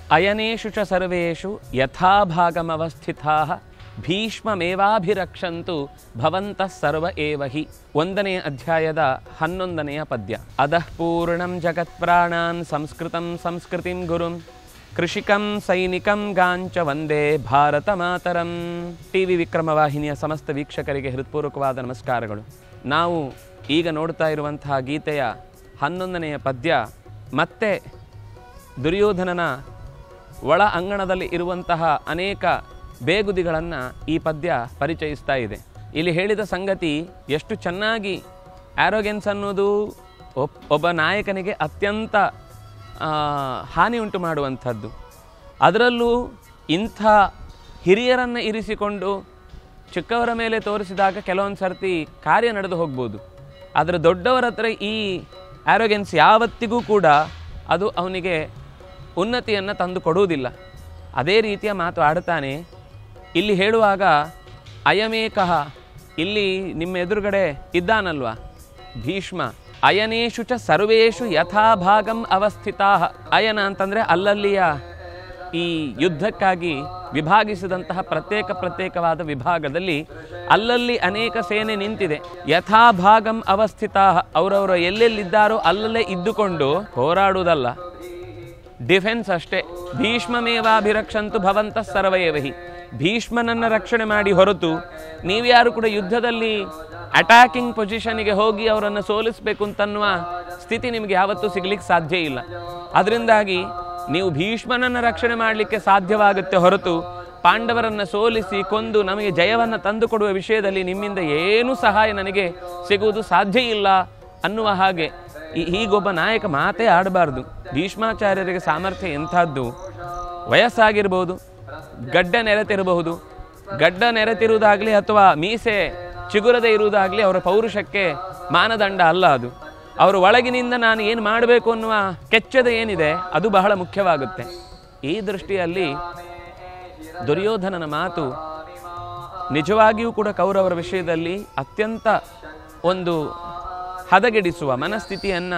ಅಯನೇಷು ಚ ಸರ್ವೇಷು ಯಥಾಭಾಗಮವಸ್ಥಿತಾ ಭೀಷ್ಮಮೇವಾಭಿರಕ್ಷಂತು ಭವಂತಃ ಸರ್ವ ಏವ ಹಿ ಒಂದನೆಯ ಅಧ್ಯಾಯದ ಹನ್ನೊಂದನೆಯ ಪದ್ಯ ಅಧಃ ಪೂರ್ಣಂ ಜಗತ್ಪ್ರಾಣಾನ್ ಸಂಸ್ಕೃತಂ ಸಂಸ್ಕೃತಿಂ ಗುರುಂ ಕೃಷಿಕಂ ಸೈನಿಕಂ ಗಾಂಚ ವಂದೇ ಭಾರತ ಮಾತರಂ ಟಿ ವಿ ವಿಕ್ರಮ ವಾಹಿನಿಯ ಸಮಸ್ತ ವೀಕ್ಷಕರಿಗೆ ಹೃತ್ಪೂರ್ವಕವಾದ ನಮಸ್ಕಾರಗಳು ನಾವು ಈಗ ನೋಡ್ತಾ ಇರುವಂತಹ ಗೀತೆಯ ಹನ್ನೊಂದನೆಯ ಪದ್ಯ ಮತ್ತೆ ದುರ್ಯೋಧನನ ಒಳ ಅಂಗಣದಲ್ಲಿ ಇರುವಂತಹ ಅನೇಕ ಬೇಗುದಿಗಳನ್ನು ಈ ಪದ್ಯ ಪರಿಚಯಿಸ್ತಾ ಇದೆ ಇಲ್ಲಿ ಹೇಳಿದ ಸಂಗತಿ ಎಷ್ಟು ಚೆನ್ನಾಗಿ ಆರೋಗ್ಯನ್ಸ್ ಅನ್ನೋದು ಒಬ್- ಒಬ್ಬ ನಾಯಕನಿಗೆ ಅತ್ಯಂತ ಆ, ಹಾನಿ ಉಂಟು ಮಾಡುವಂಥದ್ದು ಅದರಲ್ಲೂ ಇಂಥ ಹಿರಿಯರನ್ನು ಇರಿಸಿಕೊಂಡು ಚಿಕ್ಕವರ ಮೇಲೆ ತೋರಿಸಿದಾಗ ಕೆಲವೊಂದು ಸರ್ತಿ ಕಾರ್ಯ ನಡೆದು ಹೋಗ್ಬೋದು ಆದರೆ ದೊಡ್ಡವರ ಹತ್ರ ಈ ಆರೋಗ್ಯನ್ಸ್ ಯಾವತ್ತಿಗೂ ಕೂಡ ಅದು ಅವನಿಗೆ ಉನ್ನತಿಯನ್ನು ತಂದು ಕೊಡುವುದಿಲ್ಲ ಅದೇ ರೀತಿಯ ಮಾತು ಆಡ್ತಾನೆ ಇಲ್ಲಿ ಹೇಳುವಾಗ ಅಯಮೇಕಃ ಇಲ್ಲಿ ನಿಮ್ಮ ಎದುರುಗಡೆ ಇದ್ದಾನಲ್ವಾ ಭೀಷ್ಮ ಅಯನೇಷು ಚ ಸರ್ವೇಷು ಯಥಾಭಾಗಂ ಅವಸ್ಥಿತಾ ಅಯನ ಅಂತಂದರೆ ಅಲ್ಲಲ್ಲಿಯ ಈ ಯುದ್ಧಕ್ಕಾಗಿ ವಿಭಾಗಿಸಿದಂತಹ ಪ್ರತ್ಯೇಕ ಪ್ರತ್ಯೇಕವಾದ ವಿಭಾಗದಲ್ಲಿ ಅಲ್ಲಲ್ಲಿ ಅನೇಕ ಸೇನೆ ನಿಂತಿದೆ ಯಥಾಭಾಗಂ ಅವಸ್ಥಿತಾ ಅವರವರು ಎಲ್ಲೆಲ್ಲಿದ್ದಾರೋ ಅಲ್ಲಲ್ಲೇ ಇದ್ದುಕೊಂಡು ಹೋರಾಡುವುದಲ್ಲ ಡಿಫೆನ್ಸ್ ಅಷ್ಟೇ ಭೀಷ್ಮಮೇವಾಭಿರಕ್ಷಂತು ಭವಂತ ಸರ್ವಯೇವಹಿ ಭೀಷ್ಮನನ್ನು ರಕ್ಷಣೆ ಮಾಡಿ ಹೊರತು ನೀವ್ಯಾರು ಕೂಡ ಯುದ್ಧದಲ್ಲಿ ಅಟ್ಯಾಕಿಂಗ್ ಪೊಸಿಷನ್ಗೆ ಹೋಗಿ ಅವರನ್ನು ಸೋಲಿಸಬೇಕು ಅಂತನ್ನುವ ಸ್ಥಿತಿ ನಿಮಗೆ ಯಾವತ್ತೂ ಸಿಗ್ಲಿಕ್ಕೆ ಸಾಧ್ಯ ಇಲ್ಲ ಅದರಿಂದಾಗಿ ನೀವು ಭೀಷ್ಮನನ್ನು ರಕ್ಷಣೆ ಮಾಡಲಿಕ್ಕೆ ಸಾಧ್ಯವಾಗುತ್ತೆ ಹೊರತು ಪಾಂಡವರನ್ನು ಸೋಲಿಸಿ ಕೊಂದು ನಮಗೆ ಜಯವನ್ನು ತಂದುಕೊಡುವ ವಿಷಯದಲ್ಲಿ ನಿಮ್ಮಿಂದ ಏನೂ ಸಹಾಯ ನನಗೆ ಸಿಗುವುದು ಸಾಧ್ಯ ಇಲ್ಲ ಅನ್ನುವ ಹಾಗೆ ಈ- ಹೀಗೊಬ್ಬ ನಾಯಕ ಮಾತೇ ಆಡಬಾರ್ದು ಭೀಷ್ಮಾಚಾರ್ಯರಿಗೆ ಸಾಮರ್ಥ್ಯ ಎಂಥದ್ದು ವಯಸ್ಸಾಗಿರ್ಬೋದು ಗಡ್ಡ ನೆರೆತಿರಬಹುದು ಗಡ್ಡ ನೆರೆತಿರುವುದಾಗಲಿ ಅಥವಾ ಮೀಸೆ ಚಿಗುರದೆ ಇರುವುದಾಗಲಿ ಅವರ ಪೌರುಷಕ್ಕೆ ಮಾನದಂಡ ಅಲ್ಲ ಅದು ಅವರು ಒಳಗಿನಿಂದ ನಾನು ಏನು ಮಾಡಬೇಕು ಅನ್ನುವ ಕೆಚ್ಚದ ಏನಿದೆ ಅದು ಬಹಳ ಮುಖ್ಯವಾಗುತ್ತೆ ಈ ದೃಷ್ಟಿಯಲ್ಲಿ ದುರ್ಯೋಧನನ ಮಾತು ನಿಜವಾಗಿಯೂ ಕೂಡ ಕೌರವರ ವಿಷಯದಲ್ಲಿ ಅತ್ಯಂತ ಒಂದು ಹದಗೆಡಿಸುವ ಮನಸ್ಥಿತಿಯನ್ನು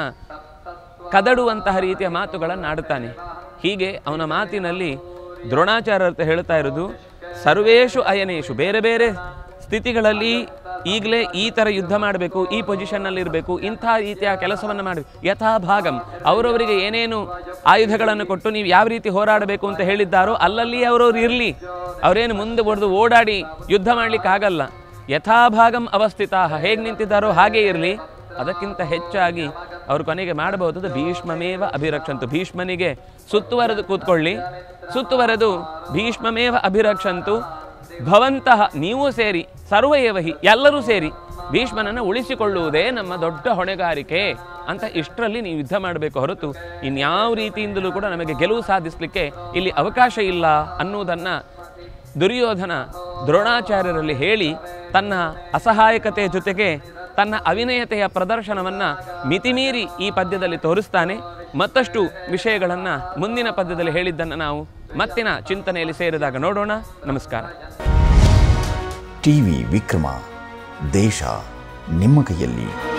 ಕದಡುವಂತಹ ರೀತಿಯ ಮಾತುಗಳನ್ನು ಆಡುತ್ತಾನೆ ಹೀಗೆ ಅವನ ಮಾತಿನಲ್ಲಿ ದ್ರೋಣಾಚಾರ್ಯರ್ಥ ಹೇಳ್ತಾ ಇರೋದು ಸರ್ವೇಷು ಅಯನೇಷು ಬೇರೆ ಬೇರೆ ಸ್ಥಿತಿಗಳಲ್ಲಿ ಈಗಲೇ ಈ ಥರ ಯುದ್ಧ ಮಾಡಬೇಕು ಈ ಪೊಸಿಷನ್ನಲ್ಲಿ ಇರಬೇಕು ಇಂಥ ರೀತಿಯ ಕೆಲಸವನ್ನು ಮಾಡಬೇಕು ಯಥಾಭಾಗಂ ಅವರವರಿಗೆ ಏನೇನು ಆಯುಧಗಳನ್ನು ಕೊಟ್ಟು ನೀವು ಯಾವ ರೀತಿ ಹೋರಾಡಬೇಕು ಅಂತ ಹೇಳಿದ್ದಾರೋ ಅಲ್ಲಲ್ಲಿ ಅವರವ್ರು ಇರಲಿ ಅವರೇನು ಮುಂದೆ ಬಡ್ದು ಓಡಾಡಿ ಯುದ್ಧ ಮಾಡಲಿಕ್ಕೆ ಆಗಲ್ಲ ಯಥಾಭಾಗಂ ಅವಸ್ಥಿತ ಹೇಗೆ ನಿಂತಿದ್ದಾರೋ ಹಾಗೇ ಇರಲಿ ಅದಕ್ಕಿಂತ ಹೆಚ್ಚಾಗಿ ಅವರು ಕೊನೆಗೆ ಮಾಡಬಹುದಾದ ಭೀಷ್ಮಮೇವ ಅಭಿರಕ್ಷಂತು ಭೀಷ್ಮನಿಗೆ ಸುತ್ತುವರೆದು ಕೂತ್ಕೊಳ್ಳಿ ಸುತ್ತುವರೆದು ಭೀಷ್ಮಮೇವ ಅಭಿರಕ್ಷಂತು ಭವಂತಹ ನೀವು ಸೇರಿ ಸರ್ವಯೇವಹಿ ಎಲ್ಲರೂ ಸೇರಿ ಭೀಷ್ಮನನ್ನು ಉಳಿಸಿಕೊಳ್ಳುವುದೇ ನಮ್ಮ ದೊಡ್ಡ ಹೊಣೆಗಾರಿಕೆ ಅಂತ ಇಷ್ಟರಲ್ಲಿ ನೀವು ಯುದ್ಧ ಮಾಡಬೇಕು ಹೊರತು ಇನ್ಯಾವ ರೀತಿಯಿಂದಲೂ ಕೂಡ ನಮಗೆ ಗೆಲುವು ಸಾಧಿಸಲಿಕ್ಕೆ ಇಲ್ಲಿ ಅವಕಾಶ ಇಲ್ಲ ಅನ್ನುವುದನ್ನು ದುರ್ಯೋಧನ ದ್ರೋಣಾಚಾರ್ಯರಲ್ಲಿ ಹೇಳಿ ತನ್ನ ಅಸಹಾಯಕತೆಯ ಜೊತೆಗೆ ತನ್ನ ಅವಿನಯತೆಯ ಪ್ರದರ್ಶನವನ್ನು ಮಿತಿಮೀರಿ ಈ ಪದ್ಯದಲ್ಲಿ ತೋರಿಸ್ತಾನೆ ಮತ್ತಷ್ಟು ವಿಷಯಗಳನ್ನು ಮುಂದಿನ ಪದ್ಯದಲ್ಲಿ ಹೇಳಿದ್ದನ್ನು ನಾವು ಮತ್ತಿನ ಚಿಂತನೆಯಲ್ಲಿ ಸೇರಿದಾಗ ನೋಡೋಣ ನಮಸ್ಕಾರ ಟಿವಿ ವಿಕ್ರಮ ದೇಶ ನಿಮ್ಮ ಕೈಯಲ್ಲಿ